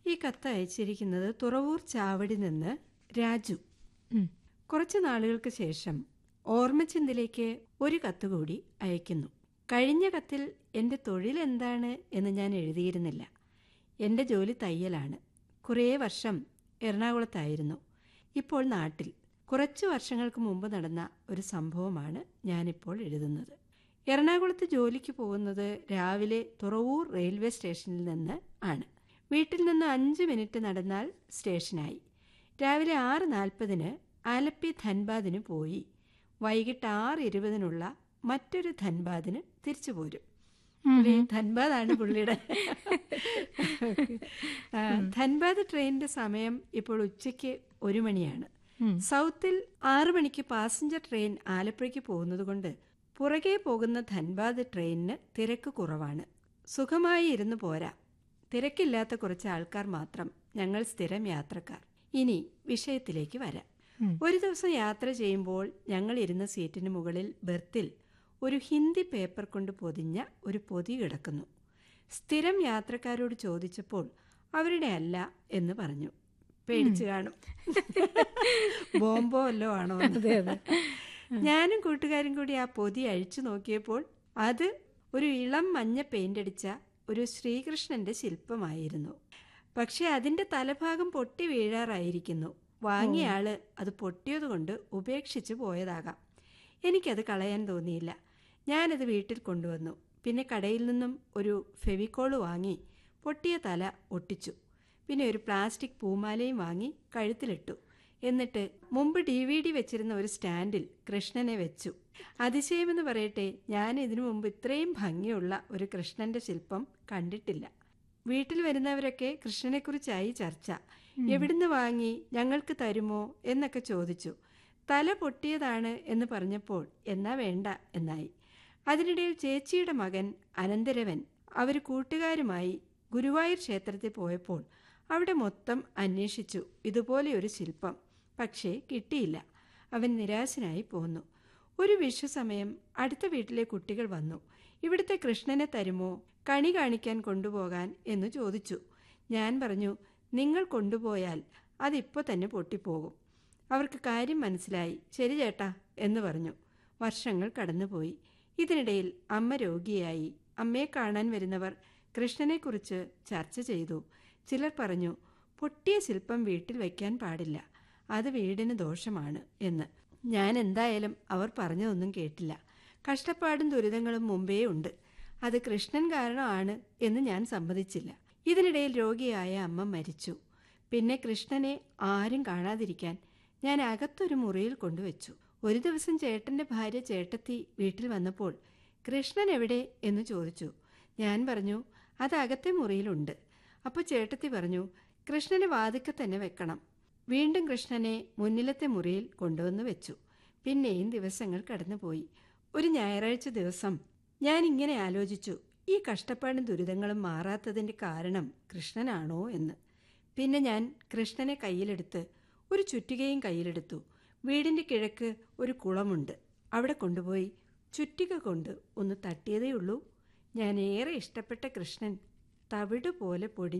ഈ കത്ത് അയച്ചിരിക്കുന്നത് തുറവൂർ ചാവടി നിന്ന് രാജു ഉം. കുറച്ച് നാളുകൾക്ക് ശേഷം ഓർമ്മച്ചിന്തിലേക്ക് ഒരു കത്ത് കൂടി അയക്കുന്നു കഴിഞ്ഞ കത്തിൽ എൻ്റെ തൊഴിൽ എന്താണ് എന്ന് ഞാൻ എഴുതിയിരുന്നില്ല എൻ്റെ ജോലി തയ്യലാണ് കുറേ വർഷം എറണാകുളത്തായിരുന്നു ഇപ്പോൾ നാട്ടിൽ കുറച്ച് വർഷങ്ങൾക്ക് മുമ്പ് നടന്ന ഒരു സംഭവമാണ് ഞാനിപ്പോൾ എഴുതുന്നത് എറണാകുളത്ത് ജോലിക്ക് പോകുന്നത് രാവിലെ തുറവൂർ റെയിൽവേ സ്റ്റേഷനിൽ നിന്ന് ആണ് വീട്ടിൽ നിന്ന് അഞ്ച് മിനിറ്റ് നടന്നാൽ സ്റ്റേഷനായി രാവിലെ ആറ് നാൽപ്പതിന് ആലപ്പി ധൻബാദിന് പോയി വൈകിട്ട് ആറ് ഇരുപതിനുള്ള മറ്റൊരു ധൻബാദിന് തിരിച്ചു പോരും പുള്ളി ധൻബാദാണ് പുള്ളിയുടെ ആ, ധൻബാദ് ട്രെയിനിന്റെ സമയം ഇപ്പോൾ ഉച്ചയ്ക്ക് ഒരു മണിയാണ് ഉം. സൗത്തിൽ ആറു മണിക്ക് പാസഞ്ചർ ട്രെയിൻ ആലപ്പുഴയ്ക്ക് പോകുന്നത് കൊണ്ട് പുറകെ പോകുന്ന ധൻബാദ് ട്രെയിനിന് തിരക്ക് കുറവാണ് സുഖമായി ഇരുന്ന് പോരാ തിരക്കില്ലാത്ത കുറച്ച് ആൾക്കാർ മാത്രം ഞങ്ങൾ സ്ഥിരം യാത്രക്കാർ ഇനി വിഷയത്തിലേക്ക് വരാം ഉം. ഒരു ദിവസം യാത്ര ചെയ്യുമ്പോൾ ഞങ്ങൾ ഇരുന്ന സീറ്റിന് മുകളിൽ ബെർത്തിൽ ഒരു ഹിന്ദി പേപ്പർ കൊണ്ട് പൊതിഞ്ഞ ഒരു പൊതി കിടക്കുന്നു സ്ഥിരം യാത്രക്കാരോട് ചോദിച്ചപ്പോൾ അവരുടെ അല്ല എന്ന് പറഞ്ഞു പേടിച്ചു കാണും ബോംബോ വല്ലോ ആണോ എന്ന്. അതെ അതെ ഞാനും കൂട്ടുകാരും കൂടി ആ പൊതി അഴിച്ചു നോക്കിയപ്പോൾ അത് ഒരു ഇളം മഞ്ഞ പെയിന്റ് അടിച്ച ഒരു ശ്രീകൃഷ്ണന്റെ ശില്പമായിരുന്നു പക്ഷെ അതിന്റെ തലഭാഗം പൊട്ടി വീഴാറായിരിക്കുന്നു വാങ്ങിയ ആള് അത് പൊട്ടിയതുകൊണ്ട് ഉപേക്ഷിച്ചു പോയതാകാം എനിക്കത് കളയാൻ തോന്നിയില്ല ഞാനത് വീട്ടിൽ കൊണ്ടുവന്നു പിന്നെ കടയിൽ നിന്നും ഒരു ഫെവിക്കോള് വാങ്ങി പൊട്ടിയ തല ഒട്ടിച്ചു പിന്നെ ഒരു പ്ലാസ്റ്റിക് പൂമാലയും വാങ്ങി കഴുത്തിലിട്ടു എന്നിട്ട് മുമ്പ് ഡി വി ഡി വെച്ചിരുന്ന ഒരു സ്റ്റാൻഡിൽ കൃഷ്ണനെ വെച്ചു അതിശയമെന്ന് പറയട്ടെ ഞാൻ ഇതിനു മുമ്പ് ഇത്രയും ഭംഗിയുള്ള ഒരു കൃഷ്ണന്റെ ശില്പം കണ്ടിട്ടില്ല വീട്ടിൽ വരുന്നവരൊക്കെ കൃഷ്ണനെക്കുറിച്ചായി ചർച്ച എവിടുന്ന് വാങ്ങി ഞങ്ങൾക്ക് തരുമോ എന്നൊക്കെ ചോദിച്ചു തല പൊട്ടിയതാണ് എന്ന് പറഞ്ഞപ്പോൾ എന്നാ വേണ്ട എന്നായി അതിനിടയിൽ ചേച്ചിയുടെ മകൻ അനന്തരവൻ അവർ കൂട്ടുകാരുമായി ഗുരുവായൂർ ക്ഷേത്രത്തിൽ പോയപ്പോൾ അവിടെ മൊത്തം അന്വേഷിച്ചു ഇതുപോലെ ഒരു ശില്പം പക്ഷേ കിട്ടിയില്ല അവൻ നിരാശനായി പോന്നു ഒരു വിഷു സമയം അടുത്ത വീട്ടിലെ കുട്ടികൾ വന്നു ഇവിടുത്തെ കൃഷ്ണനെ തരുമോ കണി കാണിക്കാൻ കൊണ്ടുപോകാൻ എന്ന് ചോദിച്ചു ഞാൻ പറഞ്ഞു നിങ്ങൾ കൊണ്ടുപോയാൽ അതിപ്പോൾ തന്നെ പൊട്ടിപ്പോകും അവർക്ക് കാര്യം മനസ്സിലായി ശരി ചേട്ടാ എന്ന് പറഞ്ഞു വർഷങ്ങൾ കടന്നുപോയി ഇതിനിടയിൽ അമ്മ രോഗിയായി അമ്മയെ കാണാൻ വരുന്നവർ കൃഷ്ണനെക്കുറിച്ച് ചർച്ച ചെയ്തു ചിലർ പറഞ്ഞു പൊട്ടിയ ശില്പം വീട്ടിൽ വയ്ക്കാൻ പാടില്ല അത് വീടിന് ദോഷമാണ് എന്ന് ഞാൻ എന്തായാലും അവർ പറഞ്ഞതൊന്നും കേട്ടില്ല കഷ്ടപ്പാടും ദുരിതങ്ങളും മുമ്പേ ഉണ്ട് അത് കൃഷ്ണൻ കാരണമാണ് എന്ന് ഞാൻ സമ്മതിച്ചില്ല ഇതിനിടയിൽ രോഗിയായ അമ്മ മരിച്ചു പിന്നെ കൃഷ്ണനെ ആരും കാണാതിരിക്കാൻ ഞാൻ അകത്തൊരു മുറിയിൽ കൊണ്ടുവച്ചു ഒരു ദിവസം ചേട്ടന്റെ ഭാര്യ ചേട്ടത്തി വീട്ടിൽ വന്നപ്പോൾ കൃഷ്ണൻ എവിടെ എന്ന് ചോദിച്ചു ഞാൻ പറഞ്ഞു അത് അകത്തെ മുറിയിലുണ്ട് അപ്പോൾ ചേട്ടത്തി പറഞ്ഞു കൃഷ്ണനെ വാതിക്കെ തന്നെ വെക്കണം വീണ്ടും കൃഷ്ണനെ മുന്നിലത്തെ മുറിയിൽ കൊണ്ടുവന്ന് വെച്ചു പിന്നെയും ദിവസങ്ങൾ കടന്നുപോയി ഒരു ഞായറാഴ്ച ദിവസം ഞാൻ ഇങ്ങനെ ആലോചിച്ചു ഈ കഷ്ടപ്പാടും ദുരിതങ്ങളും മാറാത്തതിൻ്റെ കാരണം കൃഷ്ണനാണോ എന്ന് പിന്നെ ഞാൻ കൃഷ്ണനെ കയ്യിലെടുത്ത് ഒരു ചുറ്റികയും കയ്യിലെടുത്തു വീടിൻ്റെ കിഴക്ക് ഒരു കുളമുണ്ട് അവിടെ കൊണ്ടുപോയി ചുറ്റിക കൊണ്ട് ഒന്ന് തട്ടിയതേ ഉള്ളൂ ഞാൻ ഏറെ ഇഷ്ടപ്പെട്ട കൃഷ്ണൻ തവിട് പോലെ പൊടി